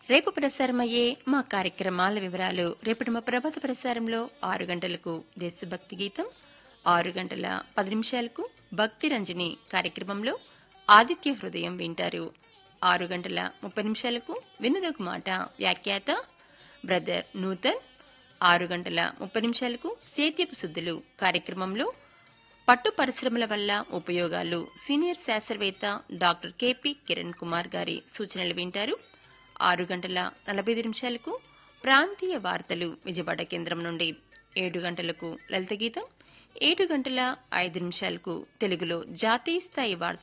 రేపు ప్రసారమయ్యే మా కార్యక్రమాల వివరాలు రేపటి మా ప్రభాత ప్రసారంలో ఆరు గంటలకు దేశభక్తి గీతం ఆరు గంటల పది నిమిషాలకు భక్తి రంజని కార్యక్రమంలో ఆదిత్య హృదయం వింటారు ఆరు గంటల ముప్పై నిమిషాలకు వినదొక మాట వ్యాఖ్యాత బ్రదర్ నూతన్ ఆరు గంటల ముప్పై నిమిషాలకు సేద్యపు శుద్ధులు కార్యక్రమంలో పట్టు పరిశ్రమల వల్ల ఉపయోగాలు సీనియర్ శాస్త్రవేత్త డాక్టర్ కెపి కిరణ్ కుమార్ గారి సూచనలు వింటారు ఆరు గంటల నలభై ఐదు నిమిషాలకు ప్రాంతీయ వార్తలు విజయవాడ కేంద్రం నుండి ఏడు గంటలకు లలిత గీతం ఏడు గంటల ఐదు నిమిషాలకు తెలుగులో జాతీయ స్థాయి వార్తలు